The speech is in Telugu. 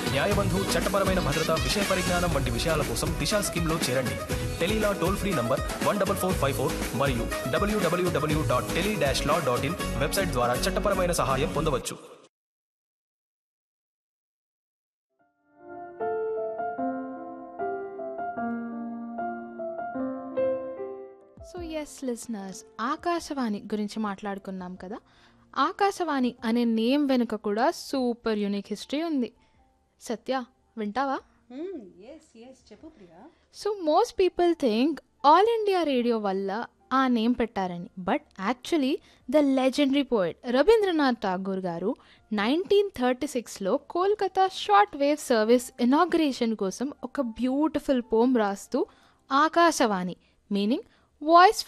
న్యాయబంధు చట్టపరమైన భద్రత విషయ పరిజ్ఞానం వంటి విషయాల కోసం దిశా స్కీమ్లో చేరండి tele law toll free number one double four five four మరియు W W W dot tele dash law dot in website ద్వారా చట్టపరమైన సహాయం పొందవచ్చు సో ఎస్ లిజనర్స్ ఆకాశవాణి గురించి మాట్లాడుకున్నాం కదా ఆకాశవాణి అనే నేమ్ వెనుక కూడా సూపర్ యూనిక్ హిస్టరీ ఉంది సత్య వింటావా ఎస్ ఎస్ చెప్పు Priya so most people think All India Radio వల్ల ఆ నేమ్ పెట్టారని but actually the legendary poet Rabindranath Tagore గారు నైన్టీన్ థర్టీ సిక్స్లో Kolkata short wave service inauguration కోసం ఒక బ్యూటిఫుల్ పోమ్ రాస్తూ ఆకాశవాణి మీనింగ్ వాయిస్